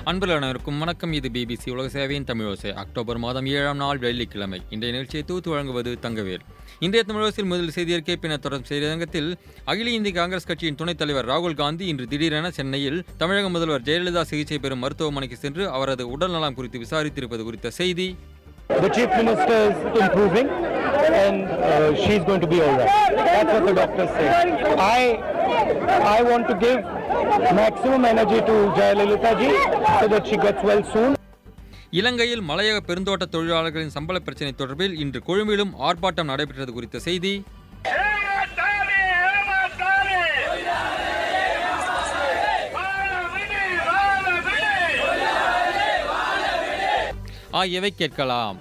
அன்புள்ள அனைவருக்கும் வணக்கம் இது பிபிசி உலக சேவையின் தமிழோசை அக்டோபர் மாதம் ஏழாம் நாள் வெள்ளிக்கிழமை இன்றைய நிகழ்ச்சியை தூத்து வழங்குவது தங்கவேல் இன்றைய தமிழோசில் முதல் செய்தியறிக்கை பின்னர் தொடரும் செய்தியரங்கத்தில் அகில இந்திய காங்கிரஸ் கட்சியின் துணைத் தலைவர் ராகுல் காந்தி இன்று திடீரென சென்னையில் தமிழக முதல்வர் ஜெயலலிதா சிகிச்சை பெறும் மருத்துவமனைக்கு சென்று அவரது உடல் நலம் குறித்து விசாரித்திருப்பது குறித்த செய்தி The chief minister is improving and uh, she's going to be all right. That's what the doctors say. I, I want to give maximum energy to Jayalalitha ji so that she gets well soon. இலங்கையில் மலையக பெருந்தோட்ட தொழிலாளர்களின் சம்பள பிரச்சினை தொடர்பில் இன்று கொழும்பிலும் ஆர்ப்பாட்டம் நடைபெற்றது குறித்த செய்தி ஏமாத்தானே ஏமாத்தானே வாழ விடு வாழ விடு ஆகியவை கேட்கலாம்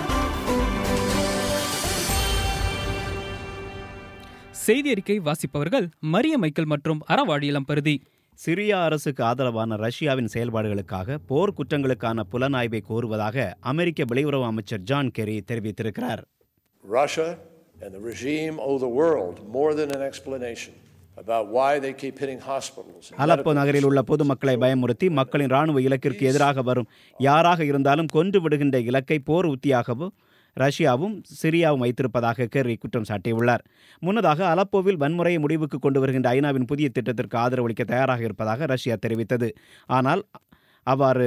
செய்தி அறிக்கை வாசிப்பவர்கள் மரிய மைக்கேல் மற்றும் அறவாழி இளம்பருதி சிரியா அரசுக்கு ஆதரவான ரஷ்யாவின் செயல்பாடுகளுக்காக போர் குற்றங்களுக்கான புலனாய்வை கோருவதாக அமெரிக்க வெளியுறவு அமைச்சர் ஜான் கெரி தெரிவித்திருக்கிறார் Russia and the regime owe the world more than an explanation about why they keep hitting hospitals. and Aleppo medical நகரில் உள்ள பொதுமக்களை பயமுறுத்தி மக்களின் ராணுவ இலக்கிற்கு எதிராக வரும் யாராக இருந்தாலும் கொன்று விடுகின்ற இலக்கை போர் உத்தியாகவும் ரஷ்யாவும் சிரியாவும் வைத்திருப்பதாக கெர்ரி குற்றம் சாட்டியுள்ளார் முன்னதாக அலப்போவில் வன்முறையை முடிவுக்கு கொண்டு வருகின்ற ஐநாவின் புதிய திட்டத்திற்கு ஆதரவளிக்க தயாராக இருப்பதாக ரஷ்யா தெரிவித்தது ஆனால் அவ்வாறு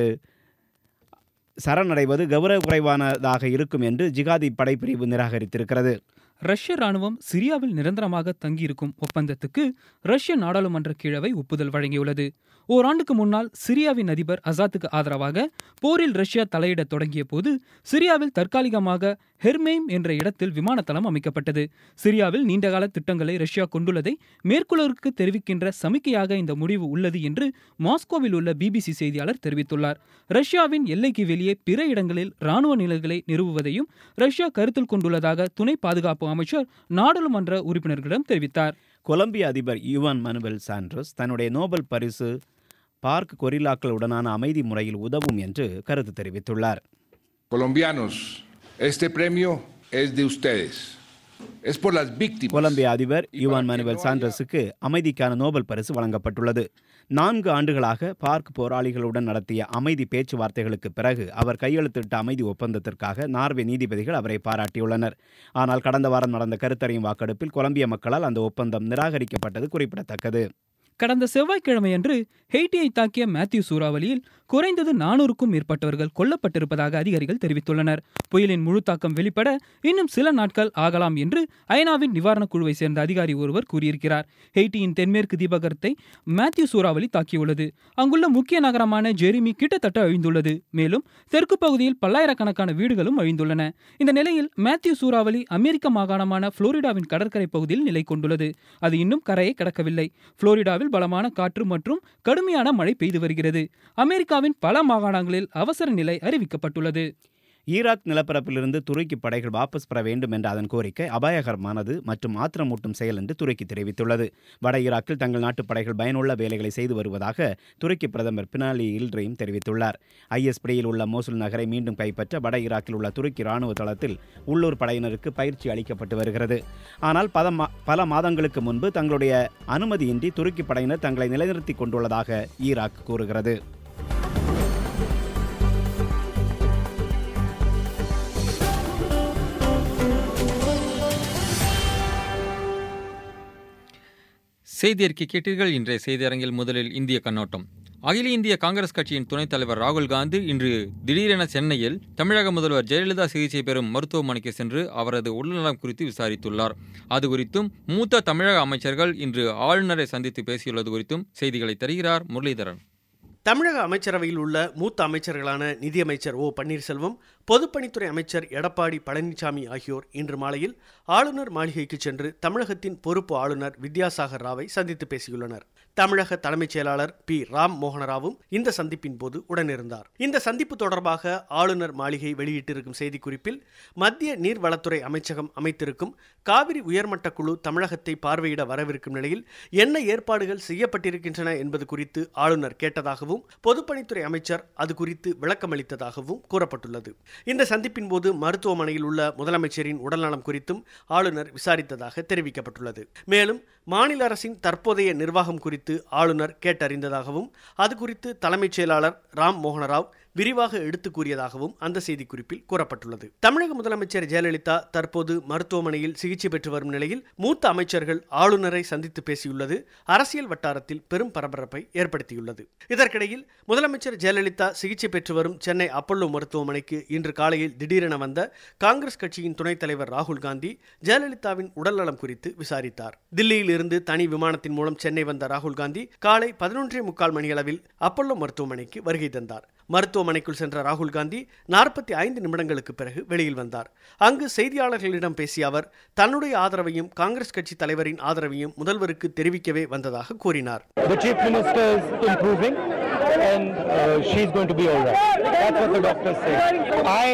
சரணடைவது கௌரவ குறைவானதாக இருக்கும் என்று ஜிகாதி படைப்பிரிவு நிராகரித்திருக்கிறது ரஷ்ய ராணுவம் சிரியாவில் நிரந்தரமாக தங்கியிருக்கும் ஒப்பந்தத்துக்கு ரஷ்ய நாடாளுமன்ற கீழவை ஒப்புதல் வழங்கியுள்ளது ஓராண்டுக்கு முன்னால் சிரியாவின் அதிபர் அசாத்துக்கு ஆதரவாக போரில் ரஷ்யா தலையிடத் தொடங்கிய போது சிரியாவில் தற்காலிகமாக ஹெர்மெய்ம் என்ற இடத்தில் விமானத்தளம் அமைக்கப்பட்டது சிரியாவில் நீண்டகால திட்டங்களை ரஷ்யா கொண்டுள்ளதை மேற்குலருக்கு தெரிவிக்கின்ற சமிக்கையாக இந்த முடிவு உள்ளது என்று மாஸ்கோவில் உள்ள பிபிசி செய்தியாளர் தெரிவித்துள்ளார் ரஷ்யாவின் எல்லைக்கு வெளியே பிற இடங்களில் ராணுவ நிலைகளை நிறுவுவதையும் ரஷ்யா கருத்தில் கொண்டுள்ளதாக துணை பாதுகாப்பு அமைச்சர் நாடாளுமன்ற உறுப்பினர்களிடம் தெரிவித்தார் கொலம்பிய அதிபர் யுவான் மனுவல் சாண்ட்ரோஸ் தன்னுடைய நோபல் பரிசு பார்க் கொரில்லாக்களுடனான அமைதி முறையில் உதவும் என்று கருத்து தெரிவித்துள்ளார் Colombianos, este premio es de ustedes. Es por las víctimas. கொலம்பிய அதிபர் யுவான் மனுவல் சாண்ட்ரஸுக்கு அமைதிக்கான நோபல் பரிசு வழங்கப்பட்டுள்ளது நான்கு ஆண்டுகளாக பார்க் போராளிகளுடன் நடத்திய அமைதி பேச்சுவார்த்தைகளுக்கு பிறகு அவர் கையெழுத்திட்ட அமைதி ஒப்பந்தத்திற்காக நார்வே நீதிபதிகள் அவரை பாராட்டியுள்ளனர் ஆனால் கடந்த வாரம் நடந்த கருத்தறியும் வாக்கெடுப்பில் கொலம்பிய மக்களால் அந்த ஒப்பந்தம் நிராகரிக்கப்பட்டது குறிப்பிடத்தக்கது கடந்த செவ்வாய்க்கிழமையன்று ஹெய்ட்டியை தாக்கிய மேத்யூ சூறாவளியில் குறைந்தது நானூறுக்கும் மேற்பட்டவர்கள் கொல்லப்பட்டிருப்பதாக அதிகாரிகள் தெரிவித்துள்ளனர் புயலின் முழு தாக்கம் வெளிப்பட இன்னும் சில நாட்கள் ஆகலாம் என்று ஐநாவின் நிவாரணக் குழுவை சேர்ந்த அதிகாரி ஒருவர் கூறியிருக்கிறார் ஹெய்ட்டியின் தென்மேற்கு தீபகற்பத்தை மேத்யூ சூறாவளி தாக்கியுள்ளது அங்குள்ள முக்கிய நகரமான ஜெரிமி கிட்டத்தட்ட அழிந்துள்ளது மேலும் தெற்கு பகுதியில் பல்லாயிரக்கணக்கான வீடுகளும் அழிந்துள்ளன இந்த நிலையில் மேத்யூ சூறாவளி அமெரிக்க மாகாணமான புளோரிடாவின் கடற்கரை பகுதியில் நிலை கொண்டுள்ளது அது இன்னும் கரையை கடக்கவில்லை புளோரிடாவில் பலமான காற்று மற்றும் கடுமையான மழை பெய்து வருகிறது அமெரிக்காவின் பல மாகாணங்களில் அவசர நிலை அறிவிக்கப்பட்டுள்ளது ஈராக் நிலப்பரப்பிலிருந்து துருக்கி படைகள் வாபஸ் பெற வேண்டும் என்ற அதன் கோரிக்கை அபாயகரமானது மற்றும் ஆத்திரமூட்டும் செயல் என்று துருக்கி தெரிவித்துள்ளது வட ஈராக்கில் தங்கள் நாட்டு படைகள் பயனுள்ள வேலைகளை செய்து வருவதாக துருக்கி பிரதமர் பினாலி இல்ட்ரையும் தெரிவித்துள்ளார் ஐஎஸ் பிடியில் உள்ள மோசுல் நகரை மீண்டும் கைப்பற்ற வட ஈராக்கில் உள்ள துருக்கி ராணுவ தளத்தில் உள்ளூர் படையினருக்கு பயிற்சி அளிக்கப்பட்டு வருகிறது ஆனால் பல மா- பல மாதங்களுக்கு முன்பு தங்களுடைய அனுமதியின்றி துருக்கி படையினர் தங்களை நிலைநிறுத்திக் கொண்டுள்ளதாக ஈராக் கூறுகிறது செய்தி அறிக்கை கேட்டீர்கள் இன்றைய செய்தியரங்கில் முதலில் இந்திய கண்ணோட்டம் அகில இந்திய காங்கிரஸ் கட்சியின் துணைத் தலைவர் ராகுல் காந்தி இன்று திடீரென சென்னையில் தமிழக முதல்வர் ஜெயலலிதா சிகிச்சை பெறும் மருத்துவமனைக்கு சென்று அவரது உடல்நலம் குறித்து விசாரித்துள்ளார் அது குறித்தும் மூத்த தமிழக அமைச்சர்கள் இன்று ஆளுநரை சந்தித்து பேசியுள்ளது குறித்தும் செய்திகளை தருகிறார் முரளிதரன் தமிழக அமைச்சரவையில் உள்ள மூத்த அமைச்சர்களான நிதியமைச்சர் ஓ பன்னீர்செல்வம் பொதுப்பணித்துறை அமைச்சர் எடப்பாடி பழனிசாமி ஆகியோர் இன்று மாலையில் ஆளுநர் மாளிகைக்கு சென்று தமிழகத்தின் பொறுப்பு ஆளுநர் வித்யாசாகர் ராவை சந்தித்து பேசியுள்ளனர் தமிழக தலைமைச் செயலாளர் பி ராம் மோகனராவும் இந்த சந்திப்பின் போது உடனிருந்தார் இந்த சந்திப்பு தொடர்பாக ஆளுநர் மாளிகை வெளியிட்டிருக்கும் செய்திக்குறிப்பில் மத்திய நீர்வளத்துறை அமைச்சகம் அமைத்திருக்கும் காவிரி உயர்மட்ட குழு தமிழகத்தை பார்வையிட வரவிருக்கும் நிலையில் என்ன ஏற்பாடுகள் செய்யப்பட்டிருக்கின்றன என்பது குறித்து ஆளுநர் கேட்டதாகவும் பொதுப்பணித்துறை அமைச்சர் அது குறித்து விளக்கமளித்ததாகவும் கூறப்பட்டுள்ளது இந்த சந்திப்பின் போது மருத்துவமனையில் உள்ள முதலமைச்சரின் உடல்நலம் குறித்தும் ஆளுநர் விசாரித்ததாக தெரிவிக்கப்பட்டுள்ளது மேலும் மாநில அரசின் தற்போதைய நிர்வாகம் குறித்து ஆளுநர் கேட்டறிந்ததாகவும் அது குறித்து தலைமைச் செயலாளர் ராம் மோகனராவ் விரிவாக எடுத்து கூறியதாகவும் அந்த செய்திக்குறிப்பில் கூறப்பட்டுள்ளது தமிழக முதலமைச்சர் ஜெயலலிதா தற்போது மருத்துவமனையில் சிகிச்சை பெற்று வரும் நிலையில் மூத்த அமைச்சர்கள் ஆளுநரை சந்தித்து பேசியுள்ளது அரசியல் வட்டாரத்தில் பெரும் பரபரப்பை ஏற்படுத்தியுள்ளது இதற்கிடையில் முதலமைச்சர் ஜெயலலிதா சிகிச்சை பெற்று வரும் சென்னை அப்பல்லோ மருத்துவமனைக்கு இன்று காலையில் திடீரென வந்த காங்கிரஸ் கட்சியின் துணைத் தலைவர் ராகுல் காந்தி ஜெயலலிதாவின் உடல்நலம் குறித்து விசாரித்தார் தில்லியில் இருந்து தனி விமானத்தின் மூலம் சென்னை வந்த ராகுல் காந்தி காலை பதினொன்றே முக்கால் மணியளவில் அப்பல்லோ மருத்துவமனைக்கு வருகை தந்தார் மருத்துவமனைக்குள் சென்ற ராகுல் காந்தி நாற்பத்தி ஐந்து நிமிடங்களுக்கு பிறகு வெளியில் வந்தார் அங்கு செய்தியாளர்களிடம் பேசிய அவர் தன்னுடைய ஆதரவையும் காங்கிரஸ் கட்சி தலைவரின் ஆதரவையும் முதல்வருக்கு தெரிவிக்கவே வந்ததாக கூறினார் The chief minister is improving and uh, she's going to be all right. That's what the doctors say. I,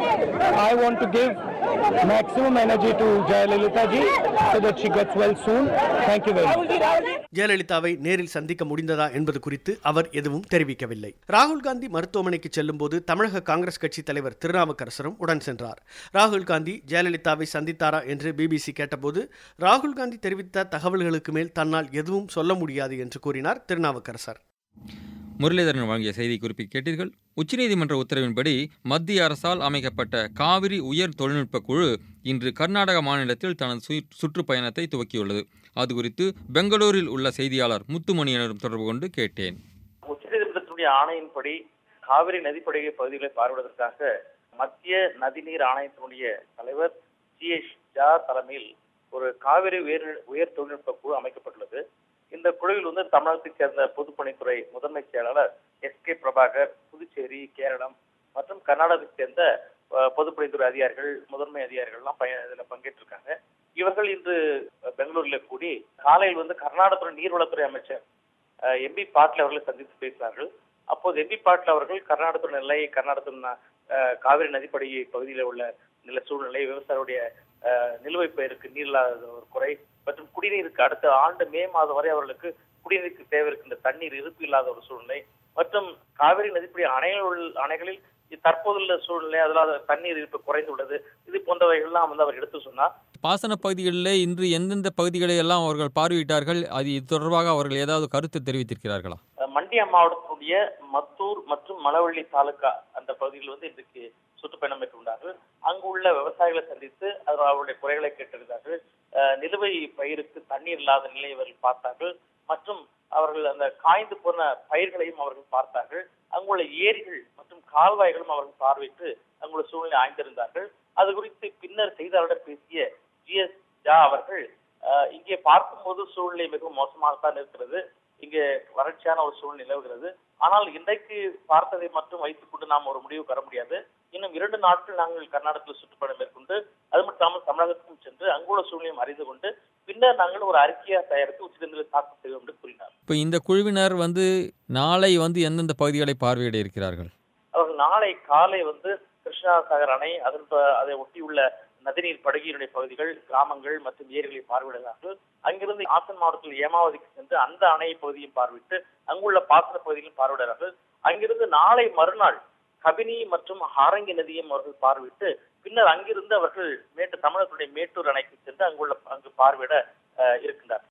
I want to give maximum energy to Jayalalitha ji so that she gets well soon. Thank you very much. ஜெயலலிதாவை நேரில் சந்திக்க முடிந்ததா என்பது குறித்து அவர் எதுவும் தெரிவிக்கவில்லை ராகுல் காந்தி மருத்துவமனைக்கு செல்லும்போது தமிழக காங்கிரஸ் கட்சி தலைவர் திருநாவுக்கரசரும் உடன் சென்றார் ராகுல் காந்தி ஜெயலலிதாவை சந்தித்தாரா என்று பிபிசி கேட்டபோது ராகுல் காந்தி தெரிவித்த தகவல்களுக்கு மேல் தன்னால் எதுவும் சொல்ல முடியாது என்று கூறினார் திருநாவுக்கரசர் முரளிதரன் வழங்கிய செய்தி குறிப்பை கேட்டீர்கள் உச்சநீதிமன்ற உத்தரவின்படி மத்திய அரசால் அமைக்கப்பட்ட காவிரி உயர் தொழில்நுட்ப குழு இன்று கர்நாடக மாநிலத்தில் தனது சு- சுற்றுப்பயணத்தை துவக்கியுள்ளது அது குறித்து பெங்களூரில் உள்ள செய்தியாளர் முத்துமணியனரும் தொடர்பு கொண்டு கேட்டேன் உச்சநீதிமன்றத்தினுடைய ஆணையின்படி காவிரி நதிப்படுகை பகுதிகளை பார்வையிடுவதற்காக மத்திய நதிநீர் ஆணையத்தினுடைய தலைவர் சி எஸ் ஜா தலைமையில் ஒரு காவிரி உயர் உயர் தொழில்நுட்ப குழு அமைக்கப்பட்டுள்ளது இந்த குழுவில் வந்து தமிழகத்தைச் சேர்ந்த பொதுப்பணித்துறை முதன்மை செயலாளர் எஸ் கே பிரபாகர் புதுச்சேரி கேரளம் மற்றும் கர்நாடகத்தைச் சேர்ந்த அஹ், பொதுப்பணித்துறை அதிகாரிகள் முதன்மை அதிகாரிகள் எல்லாம் பய இதில் பங்கேற்றிருக்காங்க இவர்கள் இன்று பெங்களூரில் கூடி காலையில் வந்து கர்நாடக நீர்வளத்துறை அமைச்சர் எம்பி பாட்டில் அவர்களை சந்தித்து பேசினார்கள் அப்போது எம்பி பாட்டில் அவர்கள் கர்நாடக நிலை கர்நாடக காவிரி நதிப்படை பகுதியில் உள்ள நில சூழ்நிலை விவசாயிகளுடைய அஹ், நிலுவைப் பயிருக்கு நீர் இல்லாத ஒரு குறை மற்றும் குடிநீருக்கு அடுத்த ஆண்டு மே மாதம் வரை அவர்களுக்கு குடிநீருக்கு தேவை இருக்கின்ற தண்ணீர் இருப்பு இல்லாத ஒரு சூழ்நிலை மற்றும் காவிரி நதிப்படை அணைகள் உள்ள- அணைகளில் தற்போதுள்ள சூழ்நிலை அதில் தண்ணீர் இருப்பு குறைந்து உள்ளது இது போன்றவைகள்லாம் வந்து அவர் எடுத்து சொன்னார் பாசன பகுதிகளில் இன்று எந்தெந்த பகுதிகளை எல்லாம் அவர்கள் பார்வையிட்டார்கள் அது இது தொடர்பாக அவர்கள் ஏதாவது கருத்து தெரிவித்திருக்கிறார்களா அஹ் மண்டியா மாவட்டத்தினுடைய மத்தூர் மற்றும் மலவள்ளி தாலுகா அந்த பகுதியில் வந்து இன்றைக்கு சுற்றுப்பயணம் மேற்கொண்டார்கள் அங்கு உள்ள விவசாயிகளை சந்தித்து அது அவருடைய குறைகளை கேட்டிருந்தார்கள் அஹ் நிலுவை பயிருக்கு தண்ணீர் இல்லாத நிலையை அவர்கள் பார்த்தார்கள் மற்றும் அவர்கள் அந்த காய்ந்து போன பயிர்களையும் அவர்கள் பார்த்தார்கள் அங்குள்ள ஏரிகள் மற்றும் கால்வாய்களும் அவர்கள் பார்வையிட்டு அங்குள்ள சூழ்நிலை ஆய்ந்திருந்தார்கள் அது குறித்து பின்னர் செய்தியாளரிடம் பேசிய ஜி எஸ் ஜா அவர்கள் அஹ், இங்கே பார்க்கும்போது சூழ்நிலை மிகவும் மோசமாகத்தான் இருக்கிறது இங்கே வறட்சியான ஒரு சூழ்நிலை நிலவுகிறது ஆனால் இன்றைக்கு பார்த்ததை மட்டும் வைத்துக் கொண்டு நாம் ஒரு முடிவு பெற முடியாது இன்னும் இரண்டு நாட்கள் நாங்கள் கர்நாடகத்தில் சுற்றுப்பயணம் மேற்கொண்டு அது மட்டும் இல்லாமல் தமிழகத்துக்கும் சென்று அங்குள்ள சூழ்நிலையும் அறிந்து கொண்டு பின்னர் நாங்கள் ஒரு அறிக்கையை தயாரித்து உச்சநீதிமன்றத்தில் தாக்கல் செய்வோம் என்று கூறினார் இப்போ இந்த குழுவினர் வந்து நாளை வந்து எந்தெந்த பகுதிகளை பார்வையிட இருக்கிறார்கள் அவர்கள் நாளை காலை வந்து கிருஷ்ணா சாகர் அணை அதன் ப- அதை ஒட்டியுள்ள நதிநீர் படுகையினுடைய பகுதிகள் கிராமங்கள் மற்றும் ஏரிகளை பார்வையிடுகிறார்கள் அங்கிருந்து ஆசன் மாவட்டத்தில் ஏமாவதிக்கு சென்று அந்த அணை பகுதியும் பார்வையிட்டு அங்குள்ள பாசன பகுதியிலும் பார்வையிடுகிறார்கள் அங்கிருந்து நாளை மறுநாள் கபினி மற்றும் ஆரங்கி நதியும் அவர்கள் பார்வையிட்டு பின்னர் அங்கிருந்து அவர்கள் மேட்டு தமிழகத்துடைய மேட்டூர் அணைக்கு சென்று அங்குள்ள அங்கு பார்வையிட அஹ், இருக்கின்றார்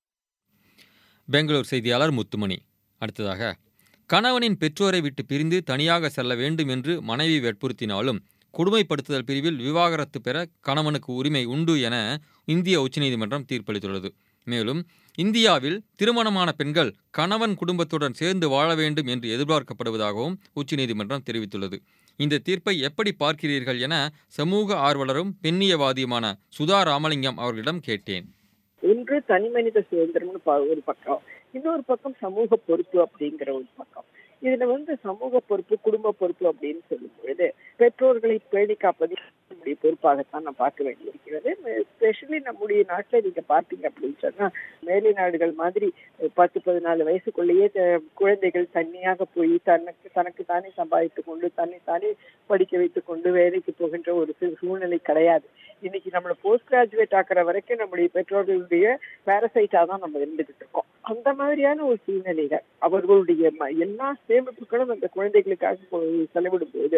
பெங்களூர் செய்தியாளர் முத்துமணி அடுத்ததாக கணவனின் பெற்றோரை விட்டு பிரிந்து தனியாக செல்ல வேண்டும் என்று மனைவி வற்புறுத்தினாலும் கொடுமைப்படுத்துதல் பிரிவில் விவாகரத்து பெற கணவனுக்கு உரிமை உண்டு என இந்திய உச்சநீதிமன்றம் தீர்ப்பளித்துள்ளது மேலும் இந்தியாவில் திருமணமான பெண்கள் கணவன் குடும்பத்துடன் சேர்ந்து வாழ வேண்டும் என்று எதிர்பார்க்கப்படுவதாகவும் உச்சநீதிமன்றம் தெரிவித்துள்ளது இந்த தீர்ப்பை எப்படி பார்க்கிறீர்கள் என சமூக ஆர்வலரும் பெண்ணியவாதியுமான சுதா ராமலிங்கம் அவர்களிடம் கேட்டேன் ஒன்று தனி மனித சுதந்திரம்னு ப- ஒரு பக்கம் இன்னொரு பக்கம் சமூக பொறுப்பு அப்படிங்கிற ஒரு பக்கம் இதுல வந்து சமூக பொறுப்பு குடும்ப பொறுப்பு அப்படின்னு சொல்லும் பொழுது பெற்றோர்களை பேணி காப்பது நம்முடைய பொறுப்பாகத்தான் நான் பார்க்க வேண்டியிருக்கிறது ஸ்பெஷலி நம்முடைய நாட்டுல நீங்க பார்த்தீங்க அப்படின்னு சொன்னா மேலை நாடுகள் மாதிரி ஒரு பத்து பதினாலு வயசுக்குள்ளேயே த- குழந்தைகள் தனியாக போய் தனக்கு தனக்கு தானே சம்பாதித்துக் கொண்டு தன்னை தானே படிக்க வைத்துக் கொண்டு வேலைக்கு போகின்ற ஒரு சூ- சூழ்நிலை கிடையாது இன்னைக்கு நம்மள போஸ்ட் கிராஜுவேட் ஆக்குற வரைக்கும் நம்முடைய பெற்றோர்களுடைய பேரசைட்டா தான் நம்ம இருந்துகிட்டு இருக்கோம் அந்த மாதிரியான ஒரு சூழ்நிலையில அவர்களுடைய ம- எல்லா சேமிப்புகளும் அந்த குழந்தைகளுக்காக போ- செலவிடும் போது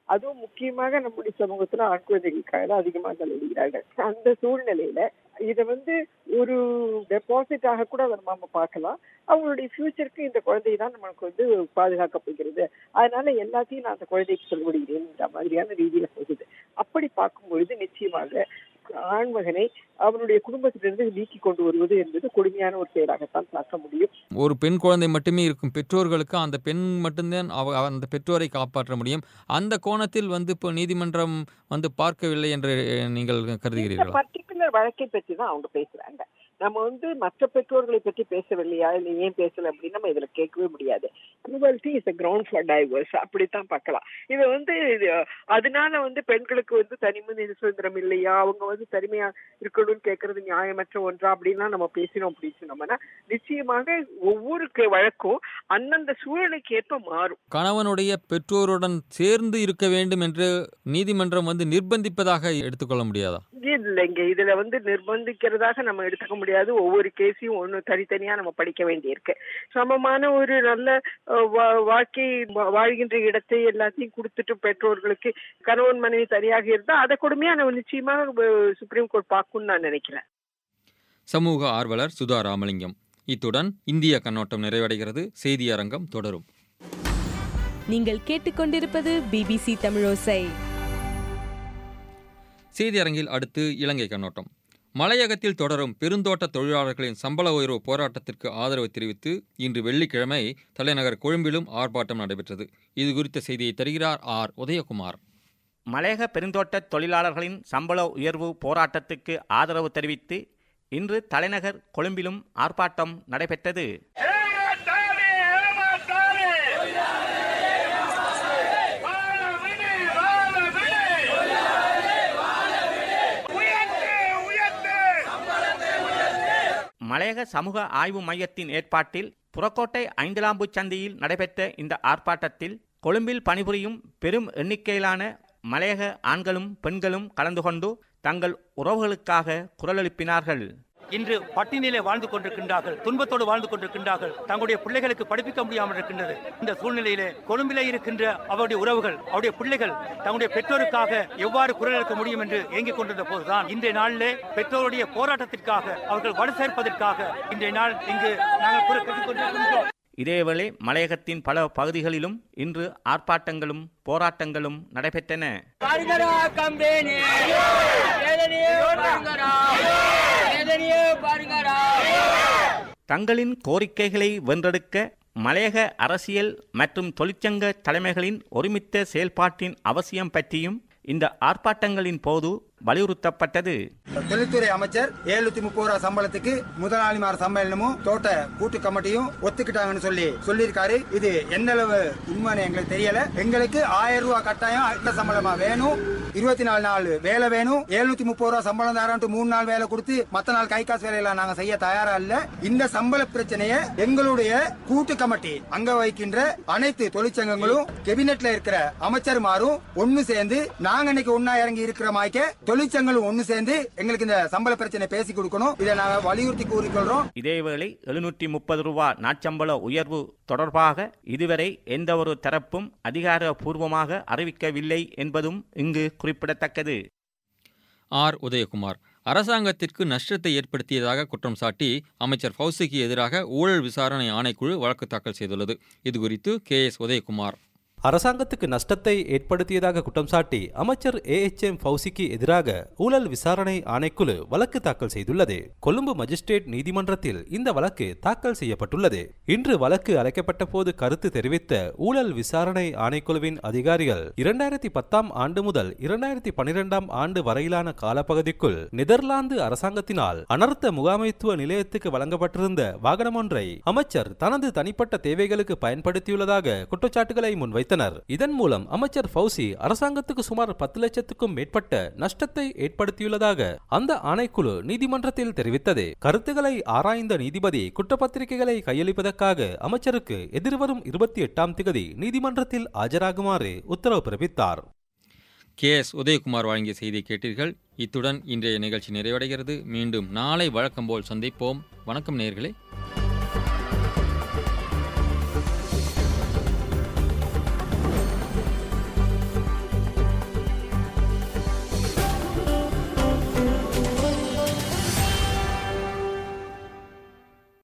அதுவும் முக்கியமாக நம்முடைய சமூகத்துல ஆண் குழந்தைகளுக்காக தான் அதிகமாக செலவிடுகிறார்கள் அந்த சூழ்நிலையில இதை வந்து ஒரு டெபாசிட் ஆக கூட அதை நம்ம பார்க்கலாம் அவங்களுடைய ஃபியூச்சருக்கு இந்த குழந்தை தான் நமக்கு வந்து பாதுகாக்கப்படுகிறது அதனால எல்லாத்தையும் நான் அந்த குழந்தைக்கு செலவிடுகிறேன்ற மாதிரியான ரீதியில போகுது அப்படி பார்க்கும்பொழுது நிச்சயமாக ஆண் மகனை அவனுடைய குடும்பத்திலிருந்து நீக்கி கொண்டு வருவது என்பது கொடுமையான ஒரு செயலாகத்தான் பார்க்க முடியும் ஒரு பெண் குழந்தை மட்டுமே இருக்கும் பெற்றோர்களுக்கு அந்த பெண் மட்டும்தான் அவ அவ- அந்த பெற்றோரை காப்பாற்ற முடியும் அந்த கோணத்தில் வந்து இப்போ நீதிமன்றம் வந்து பார்க்கவில்லை என்று நீங்கள் இந்த கருதுகிறீர்களா பர்டிகுலர் வழக்கை பற்றி தான் அவங்க பேசுறாங்க நம்ம வந்து மற்ற பெற்றோர்களை பற்றி பேசவில்லையா இல்லை ஏன் பேசல அப்படின்னு நம்ம இதுல கேட்கவே முடியாது equality is ground for divorce அப்படித்தான் பார்க்கலாம் இது வந்து இது, அதனால வந்து பெண்களுக்கு வந்து தனிமனித சுதந்திரம் இல்லையா அவங்க வந்து தனிமையா இருக்கணும்னு கேட்கறது நியாயமற்ற ஒன்றா அப்படின்லாம் நம்ம பேசினோம் அப்படின்னு சொன்னோம்னா நிச்சயமாக ஒவ்வொரு கே- வழக்கும் அந்தந்த சூழலுக்கு ஏற்ப மாறும் கணவனுடைய பெற்றோருடன் சேர்ந்து இருக்க வேண்டும் என்று நீதிமன்றம் வந்து நிர்பந்திப்பதாக எடுத்துக்கொள்ள முடியாதா இல்லைங்க இதுல வந்து நிர்பந்திக்கிறதாக நம்ம எடுத்துக்க முடியாது ஒவ்வொரு கேஸையும் ஒண்ணு தனித்தனியா நம்ம படிக்க வேண்டியிருக்கு சமமான ஒரு நல்ல அஹ், வா- வாழ்க்கை வா- வாழ்கின்ற இடத்தை எல்லாத்தையும் கொடுத்துட்டு பெற்றோர்களுக்கு கணவன் மனைவி சரியாக இருந்தா அதை கொடுமையா நம்ம நிச்சயமாக அஹ், சுப்ரீம் கோர்ட் பார்க்கும்னு நான் நினைக்கிறேன் சமூக ஆர்வலர் சுதா ராமலிங்கம் இத்துடன் இந்திய கண்ணோட்டம் நிறைவடைகிறது செய்தி அரங்கம் தொடரும் நீங்கள் கேட்டுக்கொண்டிருப்பது பிபிசி தமிழோசை செய்தி அரங்கில் அடுத்து இலங்கை கண்ணோட்டம் மலையகத்தில் தொடரும் பெருந்தோட்ட தொழிலாளர்களின் சம்பள உயர்வு போராட்டத்திற்கு ஆதரவு தெரிவித்து இன்று வெள்ளிக்கிழமை தலைநகர் கொழும்பிலும் ஆர்ப்பாட்டம் நடைபெற்றது இது குறித்த செய்தியை தருகிறார் ஆர் உதயகுமார் மலையக பெருந்தோட்ட தொழிலாளர்களின் சம்பள உயர்வு போராட்டத்துக்கு ஆதரவு தெரிவித்து இன்று தலைநகர் கொழும்பிலும் ஆர்ப்பாட்டம் நடைபெற்றது ஏமாத்தாதே ஏமாத்தாதே வாழ விடு வாழ விடு உயர்த்து உயர்த்து மலையக சமூக ஆய்வு மையத்தின் ஏற்பாட்டில் புறக்கோட்டை ஐந்தலாம்பு சந்தையில் நடைபெற்ற இந்த ஆர்ப்பாட்டத்தில் கொழும்பில் பணிபுரியும் பெரும் எண்ணிக்கையிலான மலையக ஆண்களும் பெண்களும் கலந்து கொண்டு தங்கள் உறவுகளுக்காக குரல் எழுப்பினார்கள் இன்று பட்டினியிலே வாழ்ந்து கொண்டிருக்கின்றார்கள் துன்பத்தோடு வாழ்ந்து கொண்டிருக்கின்றார்கள் தங்களுடைய பிள்ளைகளுக்கு படிப்பிக்க முடியாமல் இருக்கின்றது இந்த சூழ்நிலையிலே கொழும்பிலே இருக்கின்ற அவருடைய உறவுகள் அவருடைய பிள்ளைகள் தங்களுடைய பெற்றோருக்காக எவ்வாறு குரல் எழுக்க முடியும் என்று ஏங்கிக் கொண்டிருந்த போதுதான் இன்றைய நாளிலே பெற்றோருடைய போராட்டத்திற்காக அவர்கள் வலு சேர்ப்பதற்காக இன்றைய நாள் இங்கு நாங்கள் குரல் கட்டிக் கொண்டிருக்கின்றோம் இதேவேளை மலையகத்தின் பல பகுதிகளிலும் இன்று ஆர்ப்பாட்டங்களும் போராட்டங்களும் நடைபெற்றன பாருங்கடா கம்பெனி வேதனையே பாருங்கடா வேதனையே பாருங்கடா தங்களின் கோரிக்கைகளை வென்றெடுக்க மலையக அரசியல் மற்றும் தொழிற்சங்க தலைமைகளின் ஒருமித்த செயல்பாட்டின் அவசியம் பற்றியும் இந்த ஆர்ப்பாட்டங்களின் போது வலியுறுத்தப்பட்டது தொழில்துறை அமைச்சர் எழுநூத்தி முப்பது ரூபா சம்பளத்துக்கு முதலாளிமார் சம்மேளனமும் தோட்ட கூட்டு கமிட்டியும் ஒத்துக்கிட்டாங்கன்னு சொல்லி சொல்லியிருக்காரு இது என்ன அளவு உண்மைன்னு எங்களுக்கு தெரியல எங்களுக்கு ஆயிரம் ரூபாய் கட்டாயம் அடுத்த சம்பளமா வேணும் இருபத்தி நாலு நாள் வேலை வேணும் எழுநூத்தி முப்பது ரூபா சம்பளம் தரான்ட்டு மூணு நாள் வேலை கொடுத்து மத்த நாள் கை காசு வேலையெல்லாம் நாங்க செய்ய தயாரா இல்ல இந்த சம்பள பிரச்சனையை எங்களுடைய கூட்டு கமிட்டி அங்க வைக்கின்ற அனைத்து தொழிற்சங்கங்களும் கேபினெட்ல இருக்கிற அமைச்சருமாரும் ஒண்ணு சேர்ந்து நாங்க இன்னைக்கு ஒன்னா இறங்கி இருக்கிற மாய்க்க தொழிற்சங்களும் ஒண்ணு சேர்ந்து எங்களுக்கு இந்த சம்பள பிரச்சனை பேசி கொடுக்கணும் இதை நாங்க வலியுறுத்தி கூறிக்கொள்றோம் இதேவேளை எழுநூற்றி முப்பது ரூபா நாட்சம்பள உயர்வு தொடர்பாக இதுவரை எந்தவொரு தரப்பும் அதிகாரப்பூர்வமாக அறிவிக்கவில்லை என்பதும் இங்கு குறிப்பிடத்தக்கது ஆர் உதயகுமார் அரசாங்கத்திற்கு நஷ்டத்தை ஏற்படுத்தியதாக குற்றம் சாட்டி அமைச்சர் ஃபௌசிக்கு எதிராக ஊழல் விசாரணை ஆணைக்குழு வழக்கு தாக்கல் செய்துள்ளது இதுகுறித்து கே எஸ் உதயகுமார் அரசாங்கத்துக்கு நஷ்டத்தை ஏற்படுத்தியதாக குற்றம் சாட்டி அமைச்சர் ஏ எச் எம் ஃபவுசிக்கு எதிராக ஊழல் விசாரணை ஆணைக்குழு வழக்கு தாக்கல் செய்துள்ளது கொழும்பு மஜிஸ்ட்ரேட் நீதிமன்றத்தில் இந்த வழக்கு தாக்கல் செய்யப்பட்டுள்ளது இன்று வழக்கு அழைக்கப்பட்ட போது கருத்து தெரிவித்த ஊழல் விசாரணை ஆணைக்குழுவின் அதிகாரிகள் இரண்டாயிரத்தி பத்தாம் ஆண்டு முதல் இரண்டாயிரத்தி பனிரெண்டாம் ஆண்டு வரையிலான காலப்பகுதிக்குள் நெதர்லாந்து அரசாங்கத்தினால் அனர்த்த முகாமைத்துவ நிலையத்துக்கு வழங்கப்பட்டிருந்த வாகனம் ஒன்றை அமைச்சர் தனது தனிப்பட்ட தேவைகளுக்கு பயன்படுத்தியுள்ளதாக குற்றச்சாட்டுகளை முன்வைத்தனர் இதன் மூலம் அமைச்சர் ஃபவுசி அரசாங்கத்துக்கு சுமார் பத்து லட்சத்துக்கும் மேற்பட்ட நஷ்டத்தை ஏற்படுத்தியுள்ளதாக அந்த ஆணைக்குழு நீதிமன்றத்தில் தெரிவித்தது கருத்துக்களை ஆராய்ந்த நீதிபதி குற்றப்பத்திரிகைகளை கையளிப்பதற்காக அமைச்சருக்கு எதிர்வரும் இருபத்தி எட்டாம் திகதி நீதிமன்றத்தில் ஆஜராகுமாறு உத்தரவு பிறப்பித்தார் கே எஸ் உதயகுமார் வழங்கிய செய்தியை கேட்டீர்கள் இத்துடன் இன்றைய நிகழ்ச்சி நிறைவடைகிறது மீண்டும் நாளை வழக்கம் போல் சந்திப்போம் வணக்கம் நேயர்களே